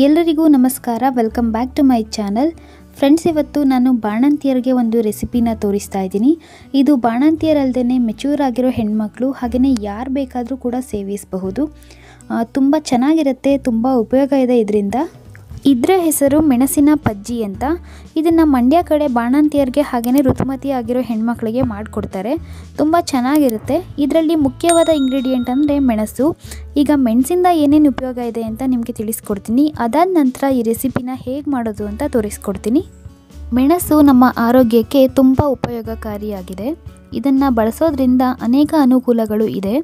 ಎಲ್ಲರಿಗೂ ನಮಸ್ಕಾರ welcome back to my channel friends ಇವತ್ತು ನಾನು ಬಾಣಂತಿಯರಿಗೆ ಒಂದು ರೆಸಿಪಿನ ತೋರಿಸ್ತಾ ಇದ್ದೀನಿ ಇದು ಬಾಣಂತಿಯರಲ್ಲದೆ ಮೆಚ್ಯೂರ್ ಆಗಿರೋ ಹೆಣ್ಮಕ್ಳು ಹಾಗೆಯೇ ಯಾರು ಬೇಕಾದರೂ ಕೂಡ ಸೇವಿಸಬಹುದು ತುಂಬ ಚೆನ್ನಾಗಿರುತ್ತೆ ತುಂಬ ಉಪಯೋಗ ಇದೆ ಇದರಿಂದ ಇದರ ಹೆಸರು ಮೆಣಸಿನ ಪಜ್ಜಿ ಅಂತ ಇದನ್ನು ಮಂಡ್ಯ ಕಡೆ ಬಾಣಂತಿಯರಿಗೆ ಹಾಗೆಯೇ ಋತುಮತಿ ಆಗಿರೋ ಹೆಣ್ಮಕ್ಳಿಗೆ ಮಾಡಿಕೊಡ್ತಾರೆ ತುಂಬ ಚೆನ್ನಾಗಿರುತ್ತೆ ಇದರಲ್ಲಿ ಮುಖ್ಯವಾದ ಇಂಗ್ರೀಡಿಯೆಂಟ್ ಅಂದರೆ ಮೆಣಸು ಈಗ ಮೆಣಸಿಂದ ಏನೇನು ಉಪಯೋಗ ಇದೆ ಅಂತ ನಿಮಗೆ ತಿಳಿಸ್ಕೊಡ್ತೀನಿ ಅದಾದ ನಂತರ ಈ ರೆಸಿಪಿನ ಹೇಗೆ ಮಾಡೋದು ಅಂತ ತೋರಿಸ್ಕೊಡ್ತೀನಿ ಮೆಣಸು ನಮ್ಮ ಆರೋಗ್ಯಕ್ಕೆ ತುಂಬ ಉಪಯೋಗಕಾರಿಯಾಗಿದೆ ಇದನ್ನು ಬಳಸೋದ್ರಿಂದ ಅನೇಕ ಅನುಕೂಲಗಳು ಇದೆ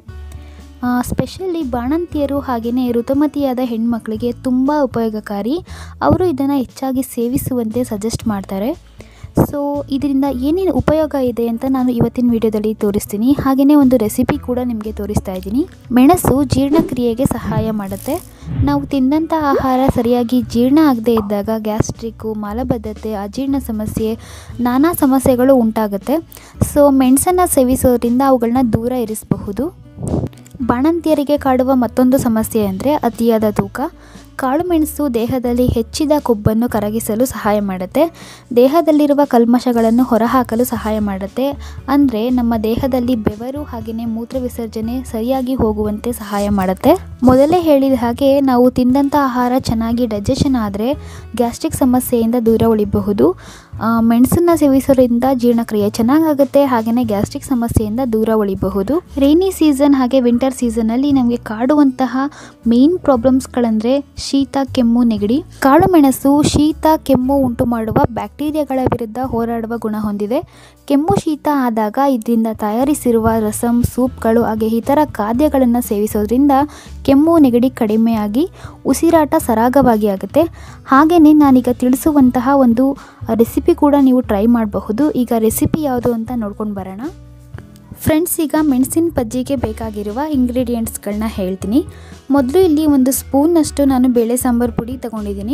ಸ್ಪೆಷಲಿ ಬಾಣಂತಿಯರು ಹಾಗೆಯೇ ಋತುಮತಿಯಾದ ಹೆಣ್ಮಕ್ಳಿಗೆ ತುಂಬ ಉಪಯೋಗಕಾರಿ ಅವರು ಇದನ್ನು ಹೆಚ್ಚಾಗಿ ಸೇವಿಸುವಂತೆ ಸಜೆಸ್ಟ್ ಮಾಡ್ತಾರೆ ಸೊ ಇದರಿಂದ ಏನೇನು ಉಪಯೋಗ ಇದೆ ಅಂತ ನಾನು ಇವತ್ತಿನ ವಿಡಿಯೋದಲ್ಲಿ ತೋರಿಸ್ತೀನಿ ಹಾಗೆಯೇ ಒಂದು ರೆಸಿಪಿ ಕೂಡ ನಿಮಗೆ ತೋರಿಸ್ತಾ ಇದ್ದೀನಿ ಮೆಣಸು ಜೀರ್ಣಕ್ರಿಯೆಗೆ ಸಹಾಯ ಮಾಡುತ್ತೆ ನಾವು ತಿಂದಂಥ ಆಹಾರ ಸರಿಯಾಗಿ ಜೀರ್ಣ ಆಗದೇ ಇದ್ದಾಗ ಗ್ಯಾಸ್ಟ್ರಿಕ್ಕು ಮಲಬದ್ಧತೆ ಅಜೀರ್ಣ ಸಮಸ್ಯೆ ನಾನಾ ಸಮಸ್ಯೆಗಳು ಉಂಟಾಗುತ್ತೆ ಸೊ ಮೆಣಸನ್ನು ಸೇವಿಸೋದ್ರಿಂದ ಅವುಗಳನ್ನ ದೂರ ಇರಿಸಬಹುದು ಬಾಣಂತಿಯರಿಗೆ ಕಾಡುವ ಮತ್ತೊಂದು ಸಮಸ್ಯೆ ಅಂದರೆ ಅತಿಯಾದ ತೂಕ ಕಾಳುಮೆಣಸು ದೇಹದಲ್ಲಿ ಹೆಚ್ಚಿದ ಕೊಬ್ಬನ್ನು ಕರಗಿಸಲು ಸಹಾಯ ಮಾಡುತ್ತೆ ದೇಹದಲ್ಲಿರುವ ಕಲ್ಮಶಗಳನ್ನು ಹೊರಹಾಕಲು ಸಹಾಯ ಮಾಡುತ್ತೆ ಅಂದರೆ ನಮ್ಮ ದೇಹದಲ್ಲಿ ಬೆವರು ಹಾಗೆಯೇ ಮೂತ್ರ ವಿಸರ್ಜನೆ ಸರಿಯಾಗಿ ಹೋಗುವಂತೆ ಸಹಾಯ ಮಾಡುತ್ತೆ ಮೊದಲೇ ಹೇಳಿದ ಹಾಗೆ ನಾವು ತಿಂದಂಥ ಆಹಾರ ಚೆನ್ನಾಗಿ ಡೈಜೆಷನ್ ಆದರೆ ಗ್ಯಾಸ್ಟ್ರಿಕ್ ಸಮಸ್ಯೆಯಿಂದ ದೂರ ಉಳಿಬಹುದು ಮೆಣಸನ್ನು ಸೇವಿಸೋದ್ರಿಂದ ಜೀರ್ಣಕ್ರಿಯೆ ಚೆನ್ನಾಗಾಗುತ್ತೆ ಹಾಗೆಯೇ ಗ್ಯಾಸ್ಟ್ರಿಕ್ ಸಮಸ್ಯೆಯಿಂದ ದೂರ ಉಳಿಬಹುದು ರೈನಿ ಸೀಸನ್ ಹಾಗೆ ವಿಂಟರ್ ಸೀಸನಲ್ಲಿ ನಮಗೆ ಕಾಡುವಂತಹ ಮೇನ್ ಪ್ರಾಬ್ಲಮ್ಸ್ಗಳಂದರೆ ಶೀತ ಕೆಮ್ಮು ನೆಗಡಿ ಕಾಳು ಮೆಣಸು ಶೀತ ಕೆಮ್ಮು ಉಂಟು ಮಾಡುವ ಬ್ಯಾಕ್ಟೀರಿಯಾಗಳ ವಿರುದ್ಧ ಹೋರಾಡುವ ಗುಣ ಹೊಂದಿದೆ ಕೆಮ್ಮು ಶೀತ ಆದಾಗ ಇದರಿಂದ ತಯಾರಿಸಿರುವ ರಸಂ ಸೂಪ್ಗಳು ಹಾಗೆ ಇತರ ಖಾದ್ಯಗಳನ್ನು ಸೇವಿಸೋದ್ರಿಂದ ಕೆಮ್ಮು ನೆಗಡಿ ಕಡಿಮೆಯಾಗಿ ಉಸಿರಾಟ ಸರಾಗವಾಗಿ ಆಗುತ್ತೆ ಹಾಗೆಯೇ ನಾನೀಗ ತಿಳಿಸುವಂತಹ ಒಂದು ರೆಸಿಪಿ ಕೂಡ ನೀವು ಟ್ರೈ ಮಾಡಬಹುದು ಈಗ ರೆಸಿಪಿ ಯಾವುದು ಅಂತ ನೋಡ್ಕೊಂಡು ಬರೋಣ ಫ್ರೆಂಡ್ಸ್ ಈಗ ಮೆಣಸಿನ ಪಜ್ಜಿಗೆ ಬೇಕಾಗಿರುವ ಇಂಗ್ರೀಡಿಯೆಂಟ್ಸ್ಗಳನ್ನ ಹೇಳ್ತೀನಿ ಮೊದಲು ಇಲ್ಲಿ ಒಂದು ಸ್ಪೂನ್ನಷ್ಟು ನಾನು ಬೇಳೆ ಸಾಂಬಾರು ಪುಡಿ ತಗೊಂಡಿದ್ದೀನಿ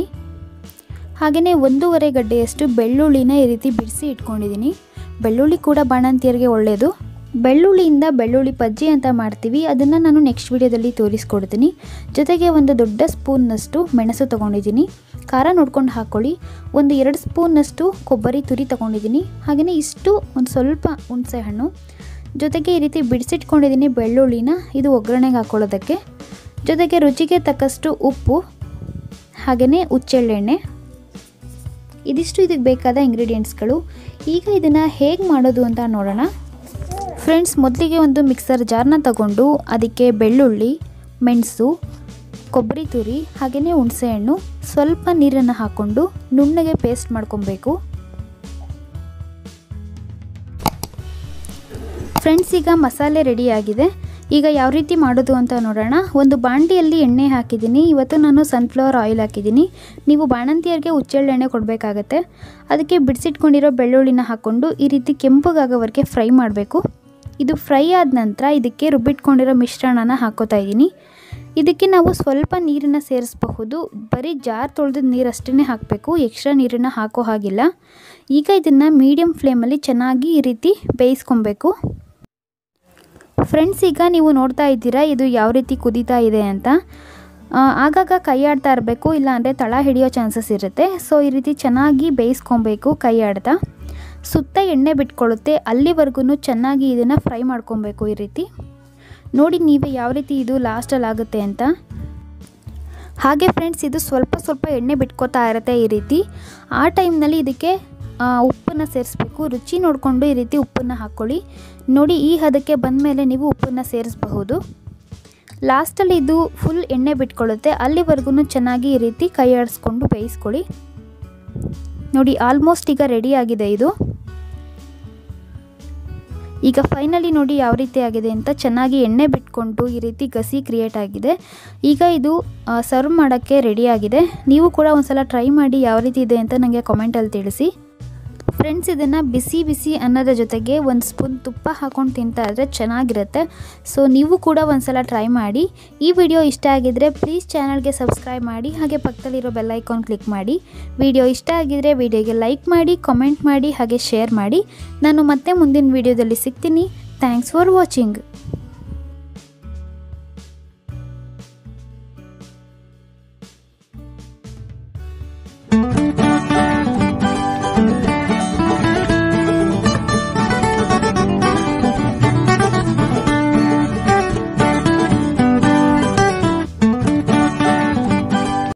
ಹಾಗೆಯೇ ಒಂದೂವರೆ ಗಡ್ಡೆಯಷ್ಟು ಬೆಳ್ಳುಳ್ಳಿನ ಈ ರೀತಿ ಬಿಡಿಸಿ ಇಟ್ಕೊಂಡಿದ್ದೀನಿ ಬೆಳ್ಳುಳ್ಳಿ ಕೂಡ ಬಾಣಂತಿಯರಿಗೆ ಒಳ್ಳೆಯದು ಬೆಳ್ಳುಳ್ಳಿಯಿಂದ ಬೆಳ್ಳುಳ್ಳಿ ಪಜ್ಜಿ ಅಂತ ಮಾಡ್ತೀವಿ ಅದನ್ನು ನಾನು ನೆಕ್ಸ್ಟ್ ವಿಡಿಯೋದಲ್ಲಿ ತೋರಿಸ್ಕೊಡ್ತೀನಿ ಜೊತೆಗೆ ಒಂದು ದೊಡ್ಡ ಸ್ಪೂನ್ನಷ್ಟು ಮೆಣಸು ತೊಗೊಂಡಿದ್ದೀನಿ ಖಾರ ನೋಡ್ಕೊಂಡು ಹಾಕ್ಕೊಳ್ಳಿ ಒಂದು ಎರಡು ಸ್ಪೂನ್ನಷ್ಟು ಕೊಬ್ಬರಿ ತುರಿ ತೊಗೊಂಡಿದ್ದೀನಿ ಹಾಗೆಯೇ ಇಷ್ಟು ಒಂದು ಸ್ವಲ್ಪ ಹುಣಸೆ ಹಣ್ಣು ಜೊತೆಗೆ ಈ ರೀತಿ ಬಿಡಿಸಿಟ್ಕೊಂಡಿದ್ದೀನಿ ಬೆಳ್ಳುಳ್ಳಿನ ಇದು ಒಗ್ಗರಣೆಗೆ ಹಾಕ್ಕೊಳ್ಳೋದಕ್ಕೆ ಜೊತೆಗೆ ರುಚಿಗೆ ತಕ್ಕಷ್ಟು ಉಪ್ಪು ಹಾಗೆಯೇ ಹುಚ್ಚೆಳ್ಳೆಣ್ಣೆ ಇದಿಷ್ಟು ಇದಕ್ಕೆ ಬೇಕಾದ ಇಂಗ್ರೀಡಿಯೆಂಟ್ಸ್ಗಳು ಈಗ ಇದನ್ನು ಹೇಗೆ ಮಾಡೋದು ಅಂತ ನೋಡೋಣ ಫ್ರೆಂಡ್ಸ್ ಮೊದಲಿಗೆ ಒಂದು ಮಿಕ್ಸರ್ ಜಾರ್ನ ತಗೊಂಡು ಅದಕ್ಕೆ ಬೆಳ್ಳುಳ್ಳಿ ಮೆಣಸು ಕೊಬ್ಬರಿ ತುರಿ ಹಾಗೆಯೇ ಹುಣಸೆಹಣ್ಣು ಸ್ವಲ್ಪ ನೀರನ್ನು ಹಾಕ್ಕೊಂಡು ನುಣ್ಣಗೆ ಪೇಸ್ಟ್ ಮಾಡ್ಕೊಬೇಕು ಫ್ರೆಂಡ್ಸ್ ಈಗ ಮಸಾಲೆ ರೆಡಿಯಾಗಿದೆ ಈಗ ಯಾವ ರೀತಿ ಮಾಡೋದು ಅಂತ ನೋಡೋಣ ಒಂದು ಬಾಂಡಿಯಲ್ಲಿ ಎಣ್ಣೆ ಹಾಕಿದ್ದೀನಿ ಇವತ್ತು ನಾನು ಸನ್ಫ್ಲವರ್ ಆಯಿಲ್ ಹಾಕಿದ್ದೀನಿ ನೀವು ಬಾಣಂತಿಯರಿಗೆ ಹುಚ್ಚೆಳ್ಳೆಣ್ಣೆ ಕೊಡಬೇಕಾಗತ್ತೆ ಅದಕ್ಕೆ ಬಿಡಿಸಿಟ್ಕೊಂಡಿರೋ ಬೆಳ್ಳುಳ್ಳಿನ ಹಾಕ್ಕೊಂಡು ಈ ರೀತಿ ಕೆಂಪಗಾಗೋವರೆಗೆ ಫ್ರೈ ಮಾಡಬೇಕು ಇದು ಫ್ರೈ ಆದ ನಂತರ ಇದಕ್ಕೆ ರುಬ್ಬಿಟ್ಕೊಂಡಿರೋ ಮಿಶ್ರಣನ ಹಾಕೋತಾ ಇದ್ದೀನಿ ಇದಕ್ಕೆ ನಾವು ಸ್ವಲ್ಪ ನೀರನ್ನು ಸೇರಿಸಬಹುದು ಬರೀ ಜಾರ್ ತೊಳೆದ ನೀರಷ್ಟೇ ಹಾಕಬೇಕು ಎಕ್ಸ್ಟ್ರಾ ನೀರನ್ನು ಹಾಕೋ ಹಾಗಿಲ್ಲ ಈಗ ಇದನ್ನು ಮೀಡಿಯಮ್ ಫ್ಲೇಮಲ್ಲಿ ಚೆನ್ನಾಗಿ ಈ ರೀತಿ ಬೇಯಿಸ್ಕೊಬೇಕು ಫ್ರೆಂಡ್ಸ್ ಈಗ ನೀವು ನೋಡ್ತಾ ಇದ್ದೀರಾ ಇದು ಯಾವ ರೀತಿ ಕುದೀತಾ ಇದೆ ಅಂತ ಆಗಾಗ ಕೈ ಆಡ್ತಾ ಇರಬೇಕು ಇಲ್ಲಾಂದರೆ ತಳ ಹಿಡಿಯೋ ಚಾನ್ಸಸ್ ಇರುತ್ತೆ ಸೊ ಈ ರೀತಿ ಚೆನ್ನಾಗಿ ಬೇಯಿಸ್ಕೊಬೇಕು ಕೈ ಆಡ್ತಾ ಸುತ್ತ ಎಣ್ಣೆ ಬಿಟ್ಕೊಳ್ಳುತ್ತೆ ಅಲ್ಲಿವರೆಗೂ ಚೆನ್ನಾಗಿ ಇದನ್ನು ಫ್ರೈ ಮಾಡ್ಕೊಬೇಕು ಈ ರೀತಿ ನೋಡಿ ನೀವೇ ಯಾವ ರೀತಿ ಇದು ಲಾಸ್ಟಲ್ಲಿ ಆಗುತ್ತೆ ಅಂತ ಹಾಗೆ ಫ್ರೆಂಡ್ಸ್ ಇದು ಸ್ವಲ್ಪ ಸ್ವಲ್ಪ ಎಣ್ಣೆ ಬಿಟ್ಕೋತಾ ಇರುತ್ತೆ ಈ ರೀತಿ ಆ ಟೈಮ್ನಲ್ಲಿ ಇದಕ್ಕೆ ಉಪ್ಪನ್ನು ಸೇರಿಸ್ಬೇಕು ರುಚಿ ನೋಡಿಕೊಂಡು ಈ ರೀತಿ ಉಪ್ಪನ್ನು ಹಾಕ್ಕೊಳ್ಳಿ ನೋಡಿ ಈ ಹದಕ್ಕೆ ಬಂದಮೇಲೆ ನೀವು ಉಪ್ಪನ್ನು ಸೇರಿಸಬಹುದು ಲಾಸ್ಟಲ್ಲಿ ಇದು ಫುಲ್ ಎಣ್ಣೆ ಬಿಟ್ಕೊಳ್ಳುತ್ತೆ ಅಲ್ಲಿವರೆಗೂ ಚೆನ್ನಾಗಿ ಈ ರೀತಿ ಕೈ ಆಡಿಸ್ಕೊಂಡು ಬೇಯಿಸ್ಕೊಳ್ಳಿ ನೋಡಿ ಆಲ್ಮೋಸ್ಟ್ ಈಗ ರೆಡಿ ಆಗಿದೆ ಇದು ಈಗ ಫೈನಲಿ ನೋಡಿ ಯಾವ ರೀತಿ ಆಗಿದೆ ಅಂತ ಚೆನ್ನಾಗಿ ಎಣ್ಣೆ ಬಿಟ್ಕೊಂಡು ಈ ರೀತಿ ಗಸಿ ಕ್ರಿಯೇಟ್ ಆಗಿದೆ ಈಗ ಇದು ಸರ್ವ್ ಮಾಡೋಕ್ಕೆ ರೆಡಿಯಾಗಿದೆ ನೀವು ಕೂಡ ಒಂದ್ಸಲ ಟ್ರೈ ಮಾಡಿ ಯಾವ ರೀತಿ ಇದೆ ಅಂತ ನನಗೆ ಕಾಮೆಂಟಲ್ಲಿ ತಿಳಿಸಿ ಫ್ರೆಂಡ್ಸ್ ಇದನ್ನು ಬಿಸಿ ಬಿಸಿ ಅನ್ನದ ಜೊತೆಗೆ ಒಂದು ಸ್ಪೂನ್ ತುಪ್ಪ ಹಾಕ್ಕೊಂಡು ತಿಂತಾ ಇದ್ರೆ ಚೆನ್ನಾಗಿರುತ್ತೆ ಸೊ ನೀವು ಕೂಡ ಒಂದ್ಸಲ ಟ್ರೈ ಮಾಡಿ ಈ ವಿಡಿಯೋ ಇಷ್ಟ ಆಗಿದ್ದರೆ ಪ್ಲೀಸ್ ಚಾನಲ್ಗೆ ಸಬ್ಸ್ಕ್ರೈಬ್ ಮಾಡಿ ಹಾಗೆ ಪಕ್ಕದಲ್ಲಿರೋ ಬೆಲ್ ಐಕಾನ್ ಕ್ಲಿಕ್ ಮಾಡಿ ವಿಡಿಯೋ ಇಷ್ಟ ಆಗಿದ್ದರೆ ವಿಡಿಯೋಗೆ ಲೈಕ್ ಮಾಡಿ ಕಾಮೆಂಟ್ ಮಾಡಿ ಹಾಗೆ ಶೇರ್ ಮಾಡಿ ನಾನು ಮತ್ತೆ ಮುಂದಿನ ವಿಡಿಯೋದಲ್ಲಿ ಸಿಗ್ತೀನಿ ಥ್ಯಾಂಕ್ಸ್ ಫಾರ್ ವಾಚಿಂಗ್